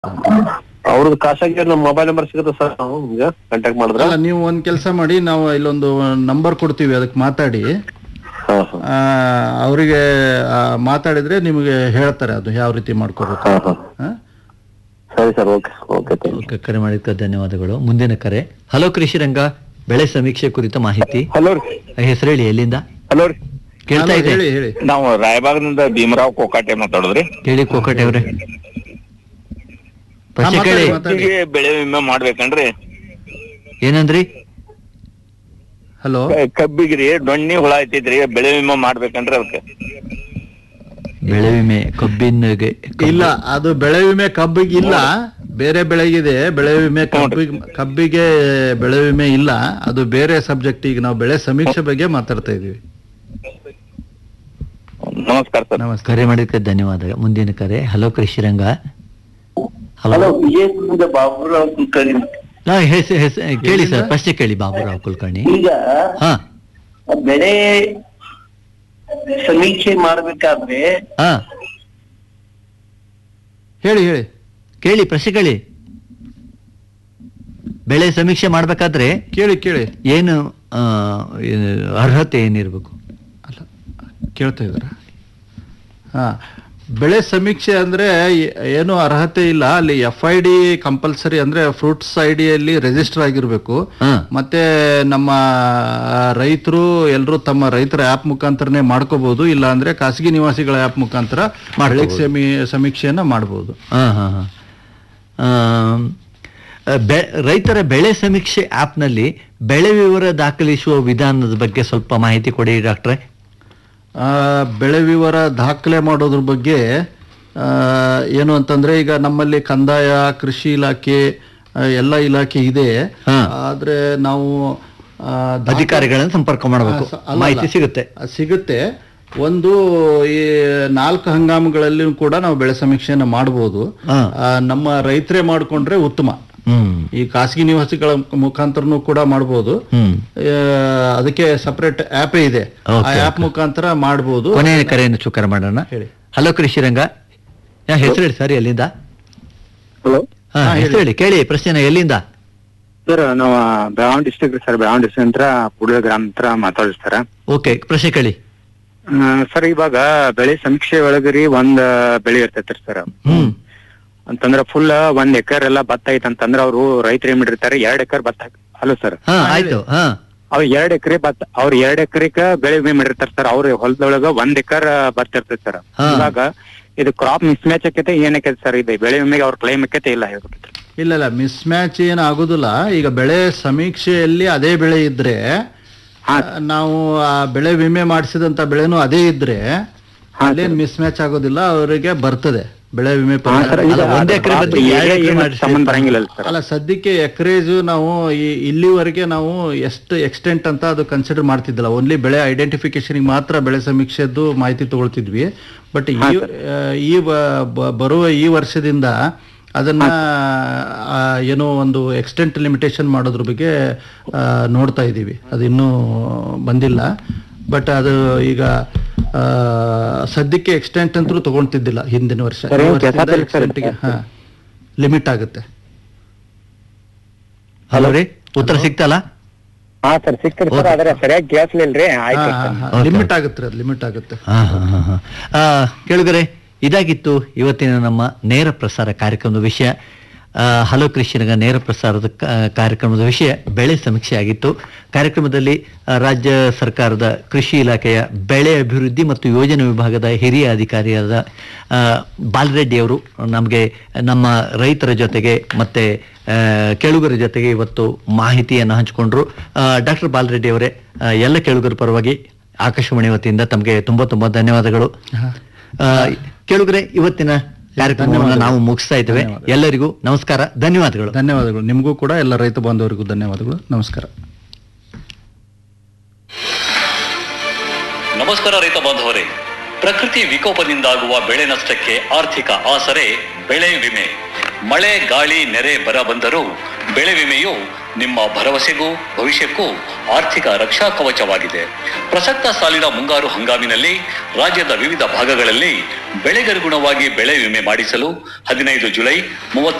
ಅವ್ರದ್ದು ಖಾಸಗಿ ನಮ್ಮ ಮೊಬೈಲ್ ನಂಬರ್ ಸಿಗುತ್ತೆ ಸರ್ ನಾವು ನಿಮ್ಗೆ ಕಾಂಟ್ಯಾಕ್ಟ್ ಮಾಡಿದ್ರೆ ಅಲ್ಲ ನೀವು ಒಂದ್ ಕೆಲಸ ಮಾಡಿ ನಾವು ಇಲ್ಲೊಂದು ನಂಬರ್ ಕೊಡ್ತೀವಿ ಅದಕ್ಕೆ ಮಾತಾಡಿ ಹಾ ಹಾ ಆ, ಅವರಿಗೆ ಆ, ಮಾತಾಡಿದ್ರೆ ನಿಮಗೆ ಹೇಳ್ತಾರೆ ಅದು ಯಾವ ರೀತಿ ಮಾಡ್ಕೋಬೇಕು ಹಾ ಹಾ ಹಾ? ಸರಿ sir okay okay thank you okay, ಕರೆ ಮಾಡಿದ್ದಕ್ಕೆ ಧನ್ಯವಾದಗಳು ಮುಂದಿನ ಕರೆ ಹಲೋ ಕೃಷಿರಂಗ ಬೆಳೆ ಸಮೀಕ್ಷೆ ಕುರಿತ ಮಾಹಿತಿ ಹಲೋ ರೀ ಹೆಸರು ಹೇಳಿ ಎಲ್ಲಿಂದ ಹಲೋ ರೀ ಕೇಳ್ತಾ ಇದೆ ಹೇಳಿ ಹೇಳಿ ನಾವು ರಾಯಬಾಗದಿಂದ ಭೀಮರಾವ್ ಕೋಕಾಟೆ ಮಾತಾಡೋದ್ರಿ ಕೇಳಿ ಕೋಕಟೆ ಅವ್ರೆ ಹಾ, ಪ್ರಶ್ನೆ ಕೇಳಿ ಮಾತಾಡಿ, ಮಾತಾಡಿ. ಹೀಗೆ ಬೆಳೆ ವಿಮೆ ಮಾಡ್ಬೇಕನ್ರಿ ಏನಂದ್ರಿ ಹಲೋ ಕ- ಕಬ್ಬಿಗ್ರಿ ಡೊಣ್ಣಿ ಹುಳ ಐತಿದ್ರಿ ಬೆಳೆ ವಿಮೆ ಮಾಡ್ಬೇಕನ್ರಿ ಅದಕ್ಕೆ ಬೆಳೆ ವಿಮೆ ಕಬ್ಬಿನಿಗೆ ಇಲ್ಲ ಅದು ಬೆಳೆ ವಿಮೆ ಕಬ್ಬಿಗೆ ಇಲ್ಲ ಬೇರೆ ಬೆಳೆಗಿದೆ ಬೆಳೆ ವಿಮೆ ಕಬ್ಬಿಗೆ ಕಬ್ಬಿಗೆ ಬೆಳೆ ವಿಮೆ ಇಲ್ಲ ಅದು ಬೇರೆ ಸಬ್ಜೆಕ್ಟ್ ಈಗ ನಾವು ಬೆಳೆ ಸಮೀಕ್ಷೆ ಬಗ್ಗೆ ಮಾತಾಡ್ತಾ ಇದೀವಿ ನಮಸ್ಕಾರ ಸರ್ ನಮಸ್ತೆ ಕರೆ ಮಾಡಿದ್ದಕ್ಕೆ ಧನ್ಯವಾದ ಮುಂದಿನ ಕರೆ ಹಲೋ ಕೃಷಿರಂಗ ಹಲೋ ಹಲೋ ವಿಜಯಪುರದ ಬಾಬುರಾವ್ ಕುಲಕರ್ಣಿ ಹಾ, ಹೆಸ- ಹೆಸ- ಕೇಳಿ ಸರ್ ಪ್ರಶ್ನೆ ಕೇಳಿ ಬಾಬುರಾವ್ ಕುಲಕರ್ಣಿ ಈಗ ಹಾ ಬೆಳೆ ಸಮೀಕ್ಷೆ ಮಾಡ್ಬೇಕಾದ್ರೆ ಹಾ ಹೇಳಿ ಹೇಳಿ ಕೇಳಿ ಪ್ರಶ್ನೆ ಕೇಳಿ ಬೆಳೆ ಸಮೀಕ್ಷೆ ಮಾಡ್ಬೇಕಾದ್ರೆ ಕೇಳಿ ಕೇಳಿ ಏನು ಆ, ಏನು ಅರ್ಹತೆ ಏನಿರ್ಬೇಕು ಅಲ್ಲ ಕೇಳ್ತಾ ಇದ್ದಾರ ಹಾ ಬೆಳೆ ಸಮೀಕ್ಷೆ ಅಂದ್ರೆ ಏ- ಏನು ಅರ್ಹತೆ ಇಲ್ಲ ಅಲ್ಲಿ ಎಫ್ ಐ ಡಿ ಕಂಪಲ್ಸರಿ ಅಂದ್ರೆ ಫ್ರೂಟ್ಸ್ ಐ ಡಿಯಲ್ಲಿ ರಿಜಿಸ್ಟರ್ ಆಗಿರ್ಬೇಕು ಹಾ. ಮತ್ತೆ ನಮ್ಮ ರೈತರು ಎಲ್ಲರೂ ತಮ್ಮ ರೈತರ ಆ್ಯಪ್ ಮುಖಾಂತರನೇ ಮಾಡ್ಕೋಬಹುದು ಇಲ್ಲ ಅಂದ್ರೆ ಖಾಸಗಿ ನಿವಾಸಿಗಳ ಆ್ಯಪ್ ಮುಖಾಂತರ ಬೆಳೆ ಸಮೀ ಸಮೀಕ್ಷೆಯನ್ನ ಮಾಡಬಹುದು ಹಾ ಹಾ ಹಾ ಆಮ್, ಬೆ- ರೈತರ ಬೆಳೆ ಸಮೀಕ್ಷೆ ಆ್ಯಪ್ನಲ್ಲಿ ಬೆಳೆ ವಿವರ ದಾಖಲಿಸುವ ವಿಧಾನದ ಬಗ್ಗೆ ಸ್ವಲ್ಪ ಮಾಹಿತಿ ಕೊಡಿ ಡಾಕ್ಟ್ರೆ ಆ, ಬೆಳೆ ವಿವರ ದಾಖಲೆ ಮಾಡೋದ್ರ ಬಗ್ಗೆ ಆ, ಏನು ಅಂತಂದ್ರೆ ಈಗ ನಮ್ಮಲ್ಲಿ ಕಂದಾಯ ಕೃಷಿ ಇಲಾಖೆ ಆ, ಎಲ್ಲ ಇಲಾಖೆ ಇದೆ ಹಾ. ಆದ್ರೆ ನಾವು ಆ, ದಾಖಲೆ- ಅಧಿಕಾರಿಗಳನ್ನ ಸಂಪರ್ಕ ಮಾಡಬೇಕು ಆ, ಸ- ಅಲ್ಲ, ಮಾಹಿತಿ ಅಲ್ಲ. ಸಿಗುತ್ತೆ ಆ, ಸಿಗುತ್ತೆ ಒಂದು ಈ ನಾಲ್ಕು ಹಂಗಾಮುಗಳಲ್ಲಿ ಕೂಡ ನಾವು ಬೆಳೆ ಸಮೀಕ್ಷೆಯನ್ನ ಮಾಡಬಹುದು ಹಾ. ನಮ್ಮ ರೈತರೇ ಮಾಡ್ಕೊಂಡ್ರೆ ಉತ್ತಮ ಹ್ಮ್ ಈ ಖಾಸಗಿ ನಿವಾಸಿಗಳ ಮುಖಾಂತರನು ಕೂಡ ಮಾಡಬಹುದು ಹ್ಮ್ ಆ, ಅದಕ್ಕೆ ಸಪರೇಟ್ ಆ್ಯಪೇ ಇದೆ ಆ Okay, ಆ್ಯಪ್ ಮುಖಾಂತರ ಮಾಡಬಹುದು ಕೊನೆಯ ಕರೆಯನ್ನು ಚುಕ್ಕಾರ ಮಾಡೋಣ ಹೇಳಿ. ಹಲೋ ಕೃಷಿರಂಗ ಯಾ, ಹೆಸರು ಹೇಳಿ ಸರ್ ಎಲ್ಲಿಂದ ಹಲೋ ಹಾ ಹಾ, ಹೆಸರು ಹೇಳಿ ಕೇಳಿ ಪ್ರಶ್ನೆ ಎಲ್ಲಿಂದ ಸರ್ ನಾವು Belagavi district sir Belagavi district ಹತ್ರ ಪುಡಿಯ ಗ್ರಾಮ ಹತ್ರ ಮಾತಾಡಿ ಸರ್ ಓಕೆ ಪ್ರಶ್ನೆ ಕೇಳಿ ಸರ್ ಇವಾಗ ಬೆಳೆ ಸಮೀಕ್ಷೆ ಒಳಗರಿ ಒಂದ್ ಬೆಳೆ ಇರ್ತೈತ್ರಿ ಸರ್ ಹ್ಮ್ ಅಂತಂದ್ರ ಫುಲ್ ಒಂದ್ ಎಕರ್ ಎಲ್ಲ ಭತ್ತ ಐತ್ ಅಂತಂದ್ರ ಅವ್ರು ರೈತರು ಏನ್ ಮಾಡಿರ್ತಾರೆ ಎರಡ್ ಎಕರ್ ಭತ್ತ ಹಲೋ ಸರ್ ಹಾ ಆಯ್ತು ಹಾ ಅವ್ರ ಎರಡ್ ಎಕರೆ ಭತ್ತ ಅವ್ರ ಎರಡ್ ಎಕರೆಕ ಬೆಳೆ ವಿಮೆ ಮಾಡಿರ್ತಾರೆ ಸರ್ ಅವ್ರ ಹೊಲದೊಳಗ ಒಂದ್ ಎಕರ್ ಭತ್ತ ಇರ್ತೈತಿ ಸರ್ ಹಾ. ಇವಾಗ ಇದು ಕ್ರಾಪ್ ಮಿಸ್ ಮ್ಯಾಚ್ ಆಕೈತೆ ಏನಕ್ಕೆ ಸರ್ ಇದು ಬೆಳೆ ವಿಮೆಗೆ ಅವ್ರ ಕ್ಲೈಮ್ ಆಕೈತೆ ಇಲ್ಲ ಹೇಳ್ಬೇಕಿತ್ತು ಇಲ್ಲ ಇಲ್ಲ ಮಿಸ್ ಮ್ಯಾಚ್ ಏನು ಆಗುದಿಲ್ಲ ಈಗ ಬೆಳೆ ಸಮೀಕ್ಷೆಯಲ್ಲಿ ಅದೇ ಬೆಳೆ ಇದ್ರೆ ಹಾ. ಆ, ನಾವು ಆ ಬೆಳೆ ವಿಮೆ ಮಾಡಿಸಿದಂತ ಬೆಳೆನೂ ಅದೇ ಇದ್ರೆ ಅಲ್ಲೇನ್ ಮಿಸ್ ಮ್ಯಾಚ್ ಆಗೋದಿಲ್ಲ ಅವರಿಗೆ ಬರ್ತದೆ ಬೆಳೆ ವಿಮೆ ಪರಿಹಾರ. ಸರ್, ಅಲ್ಲ, ಈಗ ಒಂದ್ ಎಕರೆ crop ಬದಲಿಗೆ ಎರಡು area ಎಕರೆ ಏನು ಮಾಡಿಸಿ. ಸಂಬಂಧ ಬರಂಗಿಲ್ಲ ಸರ್ ಅಲ್ಲ ಸದ್ಯಕ್ಕೆ ಎಕರೇಜು ನಾವು ಈ ಇಲ್ಲಿವರೆಗೆ ನಾವು ಎಷ್ಟು ಎಕ್ಸ್ಟೆಂಟ್ ಅಂತ ಅದು ಕನ್ಸಿಡರ್ ಮಾಡ್ತಿದ್ದಿಲ್ಲ ಓನ್ಲಿ ಬೆಳೆ ಐಡೆಂಟಿಫಿಕೇಶನ್ ಮಾತ್ರ ಬೆಳೆ ಸಮೀಕ್ಷೆದ್ದು ಮಾಹಿತಿ ತಗೊಳ್ತಿದ್ವಿ ಬಟ್ ಈ ಆ, ಈ ಬ- ಬ- ಬರುವ ಈ ವರ್ಷದಿಂದ ಅದನ್ನ ಆ, ಏನೋ ಒಂದು ಎಕ್ಸ್ಟೆಂಟ್ ಲಿಮಿಟೇಷನ್ ಮಾಡೋದ್ರ ಬಗ್ಗೆ ಆ, ನೋಡ್ತಾ ಇದ್ದೀವಿ ಅದು ಇನ್ನೂ ಬಂದಿಲ್ಲ ಬಟ್ ಅದು ಈಗ ಆ, ಸದ್ಯಕ್ಕೆ ಎಕ್ಸ್ಟೆಂಟ್ ಅಂತೂ ತಗೊಳ್ತಿದ್ದಿಲ್ಲ ಹಿಂದಿನ ವರ್ಷ ಸರ್, ಈ ಏನ್ ವರ್ಷದಿಂದ ಕೆಲ್ಸ ಇಲ್ಲ ಸರ್. extent ಗೆ, ಹಾ ಲಿಮಿಟ್ ಆಗುತ್ತೆ ಹಲೋ ರೀ ಉತ್ತರ ಸಿಕ್ತಲ್ಲ ಹಾ ಸರ್ ಸಿಕ್ತರಿ ಸರ್ ಆದ್ರೆ ಸರಿಯಾಗಿ ಕೇಳಿಸ್ಲಿಲ್ರಿ ಆಯ್ತು ಸರ್ ಲಿಮಿಟ್ ಆಗುತ್ತೆ ಅದು ಲಿಮಿಟ್ ಆಗುತ್ತೆ ಹಾ, ಹಾ, ಹಾ, ಹಾ. ಆ, ಕೇಳುಗರೆ ಇದಾಗಿತ್ತು ಇವತ್ತಿನ ನಮ್ಮ ನೇರ ಪ್ರಸಾರ ಕಾರ್ಯಕ್ರಮದ ವಿಷಯ ಆ, ಹಲೋ ಕೃಷ್ಣಗ ನೇರ ಪ್ರಸಾರದ ಕ- ಕಾರ್ಯಕ್ರಮದ ವಿಷಯ ಬೆಳೆ ಸಮೀಕ್ಷೆ ಆಗಿತ್ತು ಕಾರ್ಯಕ್ರಮದಲ್ಲಿ ಆ, ರಾಜ್ಯ ಸರ್ಕಾರದ ಕೃಷಿ ಇಲಾಖೆಯ ಬೆಳೆ ಅಭಿವೃದ್ಧಿ ಮತ್ತು ಯೋಜನೆ ವಿಭಾಗದ ಹಿರಿಯ ಅಧಿಕಾರಿಯಾದ ಆ, ಬಾಲರೆಡ್ಡಿ ಅವರು ನಮಗೆ ನಮ್ಮ ರೈತರ ಜೊತೆಗೆ ಮತ್ತೆ ಆ, ಕೇಳುಗರ ಜೊತೆಗೆ ಇವತ್ತು ಮಾಹಿತಿಯನ್ನು ಹಂಚಿಕೊಂಡ್ರು ಡಾಕ್ಟರ್ ಬಾಲರೆಡ್ಡಿ ಅವರೇ ಆ, ಎಲ್ಲ ಕೇಳುಗರ ಪರವಾಗಿ ಆಕಾಶವಾಣಿ ವತಿಯಿಂದ ತಮಗೆ ತುಂಬಾ ತುಂಬಾ ಧನ್ಯವಾದಗಳು ಆ, ಕೇಳುಗರೆ ಇವತ್ತಿನ ಕಾರ್ಯಕ್ರಮವನ್ನು ನಾವು ಮುಗಿಸ್ತಾ ಇದ್ದೇವೆ ಎಲ್ಲರಿಗೂ ನಮಸ್ಕಾರ ಧನ್ಯವಾದಗಳು ಧನ್ಯವಾದಗಳು ನಿಮಗೂ ಕೂಡ ಎಲ್ಲ ರೈತ ಬಾಂಧವರಿಗೂ ಧನ್ಯವಾದಗಳು ನಮಸ್ಕಾರ ನಮಸ್ಕಾರ ರೈತ ಬಾಂಧವರೇ ಪ್ರಕೃತಿ ವಿಕೋಪದಿಂದಾಗುವ ಬೆಳೆ ನಷ್ಟಕ್ಕೆ ಆರ್ಥಿಕ ಆಸರೆ ಬೆಳೆ ವಿಮೆ ಮಳೆ ಗಾಳಿ ನೆರೆ ಬರ ಬಂದರೂ ಬೆಳೆ ವಿಮೆಯು ನಿಮ್ಮ ಭರವಸೆಗೂ ಭವಿಷ್ಯಕ್ಕೂ ಆರ್ಥಿಕ ರಕ್ಷಾ ಕವಚವಾಗಿದೆ ಪ್ರಸಕ್ತ ಸಾಲಿನ ಮುಂಗಾರು ಹಂಗಾಮಿನಲ್ಲಿ ರಾಜ್ಯದ ವಿವಿಧ ಭಾಗಗಳಲ್ಲಿ ಬೆಳೆಗನುಗುಣವಾಗಿ ಬೆಳೆ ವಿಮೆ ಮಾಡಿಸಲು ಹದಿನೈದು ಜುಲೈ ಮೂವತ್ತು